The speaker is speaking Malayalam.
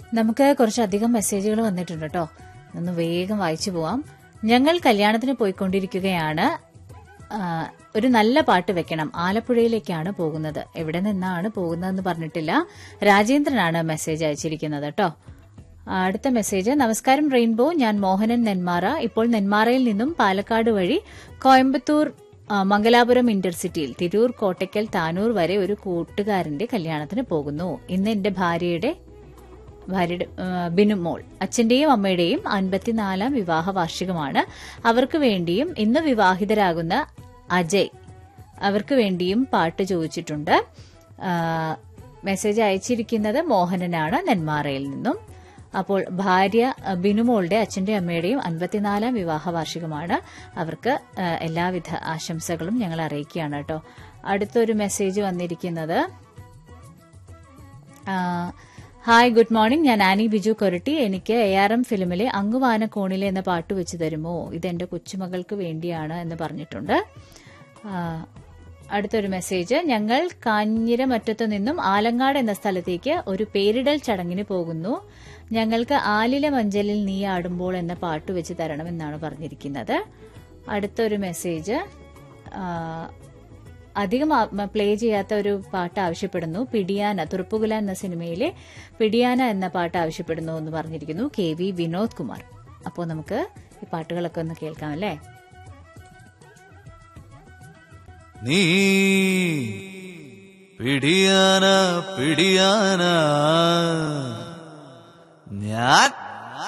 നമുക്ക് കുറച്ചധികം മെസ്സേജുകൾ വന്നിട്ടുണ്ട് കേട്ടോ ഒന്ന് വേഗം വായിച്ചു പോവാം ഞങ്ങൾ കല്യാണത്തിന് പോയിക്കൊണ്ടിരിക്കുകയാണ് ആ, ഒരു നല്ല പാട്ട് വെക്കണം ആലപ്പുഴയിലേക്കാണ് പോകുന്നത് എവിടെ നിന്നാണ് പോകുന്നതെന്ന് പറഞ്ഞിട്ടില്ല രാജേന്ദ്രനാണ് മെസ്സേജ് അയച്ചിരിക്കുന്നത് കേട്ടോ അടുത്ത മെസ്സേജ് നമസ്കാരം റെയിൻബോ ഞാൻ മോഹനൻ നെന്മാറ ഇപ്പോൾ നെന്മാറയിൽ നിന്നും പാലക്കാട് വഴി കോയമ്പത്തൂർ ആ, മംഗലാപുരം ഇന്റർസിറ്റിയിൽ തിരൂർ കോട്ടയ്ക്കൽ താനൂർ വരെ ഒരു കൂട്ടുകാരന്റെ കല്യാണത്തിന് പോകുന്നു ഇന്ന് എന്റെ ഭാര്യയുടെ ഭാര്യയുടെ ആ, ബിനുമോൾ അച്ഛന്റെയും അമ്മയുടെയും അൻപത്തിനാലാം വിവാഹ വാർഷികമാണ് അവർക്ക് വേണ്ടിയും ഇന്ന് വിവാഹിതരാകുന്ന അജയ് അവർക്ക് വേണ്ടിയും പാട്ട് ചോദിച്ചിട്ടുണ്ട് ആ, മെസ്സേജ് അയച്ചിരിക്കുന്നത് മോഹനനാണ് നെന്മാറയിൽ നിന്നും അപ്പോൾ ഭാര്യ ആ, ബിനുമോളുടെ അച്ഛന്റെ അമ്മയുടെയും അൻപത്തിനാലാം വിവാഹ വാർഷികമാണ് അവർക്ക് ആ, എല്ലാവിധ ആശംസകളും ഞങ്ങൾ അറിയിക്കുകയാണ് കേട്ടോ അടുത്തൊരു മെസ്സേജ് വന്നിരിക്കുന്നത് ആ, ഹായ് ഗുഡ് മോർണിംഗ് ഞാൻ ആനി ബിജു കൊരട്ടി എനിക്ക് എ ആർ എം ഫിലിമിലെ അങ്ങുവാന കോണിലെ എന്ന പാട്ട് വെച്ച് തരുമോ ഇതെന്റെ കൊച്ചുമകൾക്ക് വേണ്ടിയാണ് എന്ന് പറഞ്ഞിട്ടുണ്ട് ആ, അടുത്തൊരു മെസ്സേജ് ഞങ്ങൾ കാഞ്ഞിരമറ്റത്തു നിന്നും ആലങ്ങാട് എന്ന സ്ഥലത്തേക്ക് ഒരു പേരിടൽ ചടങ്ങിന് പോകുന്നു ഞങ്ങൾക്ക് ആലില മഞ്ചലിൽ നീ ആടുമ്പോൾ എന്ന പാട്ട് വെച്ച് തരണമെന്നാണ് പറഞ്ഞിരിക്കുന്നത് അടുത്തൊരു മെസ്സേജ് ആ, അധികം പ്ലേ ചെയ്യാത്ത ഒരു പാട്ട് ആവശ്യപ്പെടുന്നു പിടിയാന തുറുപ്പുകുല എന്ന സിനിമയിലെ പിടിയാന എന്ന പാട്ട് ആവശ്യപ്പെടുന്നു എന്ന് പറഞ്ഞിരിക്കുന്നു കെ വി വിനോദ് കുമാർ അപ്പോൾ നമുക്ക് ഈ പാട്ടുകളൊക്കെ ഒന്ന് കേൾക്കാം അല്ലേ നീ പിടിയാന പിടിയാന ഞാൻ